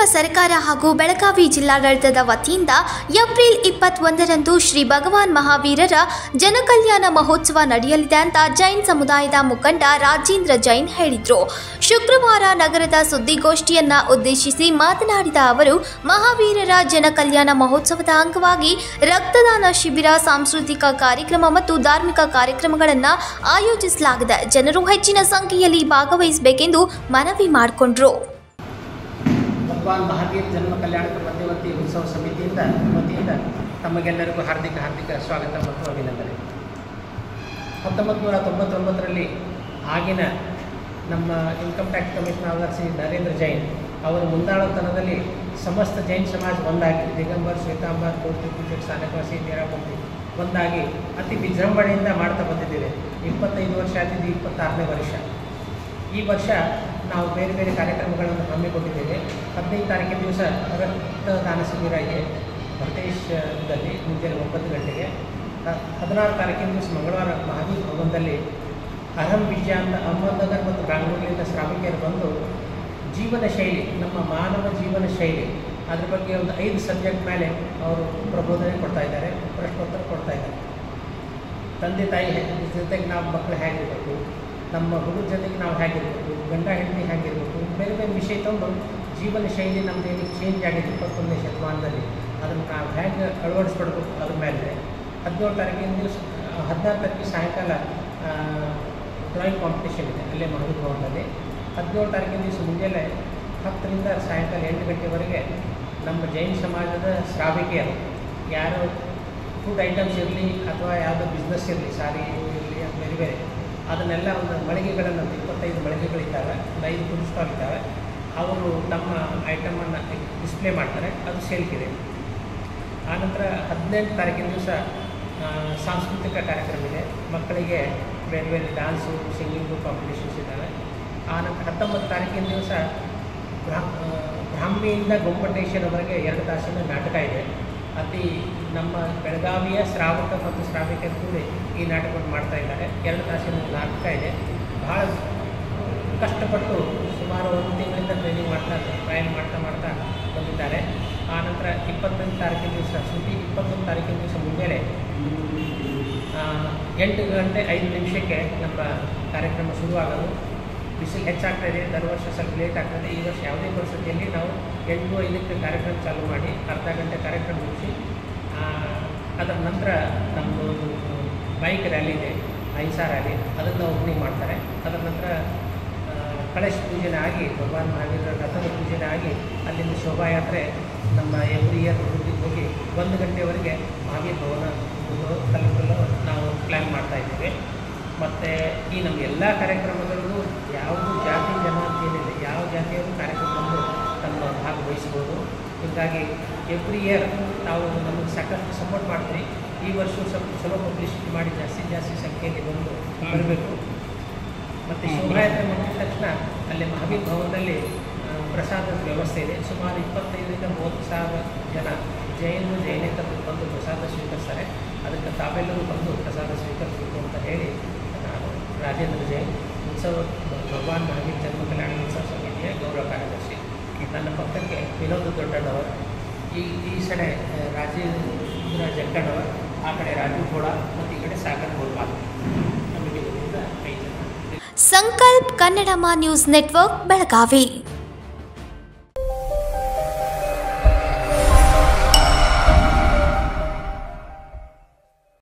ಸರ್ಕಾರ ಹಾಗೂ ಬೆಳಗಾವಿ ಜಿಲ್ಲಾಡಳಿತದ ವತಿಯಿಂದ ಏಪ್ರಿಲ್ ಇಪ್ಪತ್ತೊಂದರಂದು ಶ್ರೀ ಭಗವಾನ್ ಮಹಾವೀರರ ಜನಕಲ್ಯಾಣ ಮಹೋತ್ಸವ ನಡೆಯಲಿದೆ ಅಂತ ಜೈನ್ ಸಮುದಾಯದ ಮುಖಂಡ ರಾಜೇಂದ್ರ ಜೈನ್ ಹೇಳಿದರು ಶುಕ್ರವಾರ ನಗರದ ಸುದ್ದಿಗೋಷ್ಠಿಯನ್ನ ಉದ್ದೇಶಿಸಿ ಮಾತನಾಡಿದ ಅವರು ಮಹಾವೀರರ ಜನಕಲ್ಯಾಣ ಮಹೋತ್ಸವದ ಅಂಗವಾಗಿ ರಕ್ತದಾನ ಶಿಬಿರ ಸಾಂಸ್ಕೃತಿಕ ಕಾರ್ಯಕ್ರಮ ಮತ್ತು ಧಾರ್ಮಿಕ ಕಾರ್ಯಕ್ರಮಗಳನ್ನು ಆಯೋಜಿಸಲಾಗಿದೆ ಜನರು ಹೆಚ್ಚಿನ ಸಂಖ್ಯೆಯಲ್ಲಿ ಭಾಗವಹಿಸಬೇಕೆಂದು ಮನವಿ ಮಾಡಿಕೊಂಡ್ರು ಭಗವಾನ್ ಮಹಾವೀರ್ ಜನ್ಮ ಕಲ್ಯಾಣಕ ಮಧ್ಯವರ್ತಿ ಉತ್ಸವ ಸಮಿತಿಯಿಂದ ವತಿಯಿಂದ ತಮಗೆಲ್ಲರಿಗೂ ಹಾರ್ದಿಕ ಹಾರ್ದಿಕ ಸ್ವಾಗತ ಮತ್ತು ಅಭಿನಂದನೆ ಹತ್ತೊಂಬತ್ತು ನೂರ ತೊಂಬತ್ತೊಂಬತ್ತರಲ್ಲಿ ಆಗಿನ ನಮ್ಮ income tax commissioner Shri Narendra Jain ಅವರ ಮುಂದಾಳತನದಲ್ಲಿ ಸಮಸ್ತ ಜೈನ್ ಸಮಾಜ ಒಂದಾಗಿ ದಿಗಂಬರ್ ಶ್ವೇತಾಂಬರ್ ಕೋಟಿ ಪೂಜಕ್ ಸಾನಕವಾಸಿ ನೇರಾಪಂಥಿ ಒಂದಾಗಿ ಅತಿ ವಿಜೃಂಭಣೆಯಿಂದ ಮಾಡ್ತಾ ಬಂದಿದ್ದೇವೆ ಇಪ್ಪತ್ತೈದು ವರ್ಷ ಆದಿದ್ದು ಇಪ್ಪತ್ತಾರನೇ ವರ್ಷ ಈ ವರ್ಷ ನಾವು ಬೇರೆ ಬೇರೆ ಕಾರ್ಯಕ್ರಮಗಳನ್ನು ಹಮ್ಮಿಕೊಂಡಿದ್ದೇವೆ ಹದಿನೈದು ತಾರೀಕಿನ ದಿವಸ ರಕ್ತದಾನ ಶಿಬಿರ ಇದೆ ಭರ್ತೇಶ್ದಲ್ಲಿ ಮುಂಜಾನೆ ಒಂಬತ್ತು ಗಂಟೆಗೆ ಹ- ಹದಿನಾರು ತಾರೀಕಿನ ದಿವಸ ಮಂಗಳವಾರ ಮಹಾವೀರ್ ಭವನದಲ್ಲಿ ಅಹಂ ವಿಜಯ ಅಂತ ಅಹಮದ್ನಗರ್ ಮತ್ತು ಬೆಂಗಳೂರಿನಿಂದ ಶ್ರಾಮಿಕರು ಬಂದು ಜೀವನ ಶೈಲಿ ನಮ್ಮ ಮಾನವ ಜೀವನ ಶೈಲಿ ಅದ್ರ ಬಗ್ಗೆ ಒಂದು ಐದು ಸಬ್ಜೆಕ್ಟ್ ಮೇಲೆ ಅವರು ಪ್ರಬೋಧನೆ ಕೊಡ್ತಾ ಇದ್ದಾರೆ ಪ್ರಶ್ನೋತ್ತರ ಕೊಡ್ತಾ ಇದ್ದಾರೆ ತಂದೆ ತಾಯಿ ಹೆ- ಜೊತೆಗೆ ನಾವು ಮಕ್ಕಳು ಹೇಗಿರಬೇಕು ನಮ್ಮ ಹುಡುಗ ಜೊತೆಗೆ ನಾವು ಹೇಗಿರಬೇಕು ಗಂಡ ಹೆಂಡತಿ ಹೇಗಿರಬೇಕು ಬೇರೆ ಬೇರೆ ವಿಷಯ ತಂದು ಜೀವನ ಶೈಲಿ ನಮ್ದು ಏನಕ್ಕೆ ಚೇಂಜ್ ಆಗಿದೆ ಇಪ್ಪತ್ತೊಂದನೇ ಶತಮಾನದಲ್ಲಿ ಅದನ್ನು ನಾವು ಹೇಗೆ ಅಳವಡಿಸ್ಕೊಡ್ಬೇಕು ಅದ್ರ ಮೇಲೆ ಹದಿನೇಳು ತಾರೀಕಿನ ದಿವಸ ಹದಿನಾರು ತಾರೀಕಿಗೆ ಸಾಯಂಕಾಲ ಡ್ರಾಯಿಂಗ್ ಕಾಂಪಿಟೇಷನ್ ಇದೆ ಅಲ್ಲೇ ಮಹಬೂಬ್ ಭವನದಲ್ಲಿ ಹದಿನೇಳು ತಾರೀಕಿನ ದಿವಸ ಮುಂಜಾನೆ ಹತ್ತರಿಂದ ಸಾಯಂಕಾಲ ಎಂಟು ಗಂಟೆವರೆಗೆ ನಮ್ಮ ಜೈನ ಸಮಾಜದ ಶ್ರಾವಿಕೆಯರು ಯಾರು ಫುಡ್ ಐಟಮ್ಸ್ ಇರಲಿ ಅಥವಾ ಯಾವುದೋ ಬಿಸ್ನೆಸ್ ಇರಲಿ ಸಾರಿ ಇರಲಿ ಬೇರೆ ಬೇರೆ ಅದನ್ನೆಲ್ಲ ಒಂದು ಮಳಿಗೆಗಳನ್ನು ಒಂದು ಇಪ್ಪತ್ತೈದು ಮಳಿಗೆಗಳಿದ್ದಾವೆ ಒಂದು ಐದು ಫುಡ್ ಸ್ಟಾಲ್ ಇದ್ದಾವೆ ಅವರು ತಮ್ಮ ಐಟಮನ್ನು ಡಿಸ್ಪ್ಲೇ ಮಾಡ್ತಾರೆ ಅದು ಸೇಲ್ಕಿದೆ ಆನಂತರ ಹದಿನೆಂಟು ತಾರೀಕಿನ ದಿವಸ ಸಾಂಸ್ಕೃತಿಕ ಕಾರ್ಯಕ್ರಮ ಇದೆ ಮಕ್ಕಳಿಗೆ ಬೇರೆ ಬೇರೆ ಡಾನ್ಸು ಸಿಂಗಿಂಗು ಕಾಂಪಿಟೇಷನ್ಸ್ ಇದ್ದಾವೆ ಆನಂತರ ಹತ್ತೊಂಬತ್ತು ತಾರೀಕಿನ ದಿವಸ ಬ್ರಾ ಆ, ಬ್ರಾಹ್ಮಿಯಿಂದ ಗೊಮ್ಮಟೇಶ್ವರವರೆಗೆ ಎರಡು ತಾಸಿನ ನಾಟಕ ಇದೆ ಅತಿ ನಮ್ಮ ಬೆಳಗಾವಿಯ ಶ್ರಾವಕ ಮತ್ತು ಶ್ರಾವಿಕರು ಕೂಡಿ ಈ ನಾಟಕವನ್ನು ಮಾಡ್ತಾ ಇದ್ದಾರೆ ಎರಡು ತಾಸಿನ ನಾಟಕ ಇದೆ ಬಹಳ ಕಷ್ಟಪಟ್ಟು ಸುಮಾರು ಒಂದು ತಿಂಗಳಿಂದ ಟ್ರೈನಿಂಗ್ ಮಾಡ್ತಾ ಪ್ರಯಾಣ ಮಾಡ್ತಾ ಮಾಡ್ತಾ ಬಂದಿದ್ದಾರೆ ಆನಂತರ ಇಪ್ಪತ್ತೊಂದು ತಾರೀಕಿನ ದಿವಸ ಸುದ್ದಿ ಇಪ್ಪತ್ತೊಂದು ತಾರೀಕಿನ ದಿವಸ ಮುಂಜಾನೆ ಆ, ಎಂಟು ಗಂಟೆ ಐದು ನಿಮಿಷಕ್ಕೆ ನಮ್ಮ ಕಾರ್ಯಕ್ರಮ ಶುರುವಾಗೋದು ಬಿಸಿಲು ಹೆಚ್ಚಾಗ್ತಾ ಇದೆ ದರ ವರ್ಷ ಸ್ವಲ್ಪ ಲೇಟ್ ಆಗ್ತದೆ ಈ ವರ್ಷ ಯಾವುದೇ ಪರಿಸ್ಥಿತಿಯಲ್ಲಿ ನಾವು ಎಂಟು ಐದಕ್ಕೆ ಕಾರ್ಯಕ್ರಮ ಚಾಲೂ ಮಾಡಿ ಅರ್ಧ ಗಂಟೆ ಕಾರ್ಯಕ್ರಮ ಮುಗಿಸಿ ಆ, ಅದರ ನಂತರ ನಮ್ಮದು ಬೈಕ್ ರ್ಯಾಲಿ ಇದೆ ಅಹಿಂಸಾ ರ್ಯಾಲಿ ಅದನ್ನು ಓಪನಿಂಗ್ ಮಾಡ್ತಾರೆ ಅದರ ನಂತರ ಆ, ಕಳಶ ಪೂಜೆನ ಆಗಿ ಭಗವಾನ್ ಮಹಾವೀರರ ರಥದ ಪೂಜೆನ ಆಗಿ ಅಲ್ಲಿಂದ ಶೋಭಾಯಾತ್ರೆ ನಮ್ಮ ಎವ್ರಿ ಇಯರ್ ಹುಡುಗಿಗೆ ಹೋಗಿ ಒಂದು ಗಂಟೆವರೆಗೆ ಮಹಾವೀರ್ ಭವನ ತಲುಪಲು ನಾವು ಪ್ಲ್ಯಾನ್ ಮಾಡ್ತಾ ಇದ್ದೇವೆ ಮತ್ತು ಈ ನಮ್ಮ ಎಲ್ಲ ಕಾರ್ಯಕ್ರಮಗಳಿಗೂ ಯಾವುದು ಜಾತಿ ಜನ ಅಂತ ಏನಿದೆ ಯಾವ ಜಾತಿಯವರು ಕಾರ್ಯಕ್ರಮವನ್ನು ತಮ್ಮ ಭಾಗವಹಿಸ್ಬೋದು ಹೀಗಾಗಿ ಎವ್ರಿ ಇಯರ್ ನಾವು ನಮಗೆ ಸಾಕಷ್ಟು ಸಪೋರ್ಟ್ ಮಾಡ್ತೀವಿ ಈ ವರ್ಷ ಸ್ವಲ್ಪ ಚಲೋ ಪಬ್ಲಿಸಿಟಿ ಮಾಡಿ ಜಾಸ್ತಿ ಜಾಸ್ತಿ ಸಂಖ್ಯೆಯಲ್ಲಿ ಬಂದು ಬರಬೇಕು ಮತ್ತು ಶೋಭಾಯಾತ್ರೆ ಮುಗಿದ ತಕ್ಷಣ ಅಲ್ಲಿ ಮಹಾವೀರ್ ಭವನದಲ್ಲಿ ಆ, ಪ್ರಸಾದದ ವ್ಯವಸ್ಥೆ ಇದೆ ಸುಮಾರು ಇಪ್ಪತ್ತೈದರಿಂದ ಮೂವತ್ತು ಸಾವಿರ ಜನ ಜೈನರು ಜೈನೇತರರು ಬಂದು ಪ್ರಸಾದ ಸ್ವೀಕರಿಸ್ತಾರೆ ಅದಕ್ಕೆ ತಾವೆಲ್ಲರೂ ಬಂದು ಪ್ರಸಾದ ಸ್ವೀಕರಿಸಬೇಕು ಅಂತ ಹೇಳಿ ನಾನು ರಾಜೇಂದ್ರ ಜೈನ್ ಉತ್ಸವ ಭಗವಾನ್ ಮಹಾವೀರ್ ಜನ್ಮ ಕಲ್ಯಾಣ ಉತ್ಸವ ಸಮಿತಿಯ ಗೌರವ ಕಾರ್ಯದರ್ಶಿ ನನ್ನ ಪಕ್ಕಕ್ಕೆ ವಿನೋದ್ ದೊಡ್ಡಣ್ಣವರ್ ಈ ಈ ಸಡೆ ಆ, ರಾಜೇಂದ್ರ ಜಗ್ಗಣ್ಣವರ್ ಆ ಕಡೆ ರಾಜು ಘೋಡ ಮತ್ತು ಈ ಕಡೆ ಸಾಗರ್ ಗೋಲ್ಪಾಲ್ ನಮಗೆ ಇದರಿಂದ ಐದು ಜನ ಸಂಕಲ್ಪ್ ಕನ್ನಡಮ ನ್ಯೂಸ್ ನೆಟ್ವರ್ಕ್ ಬೆಳಗಾವಿ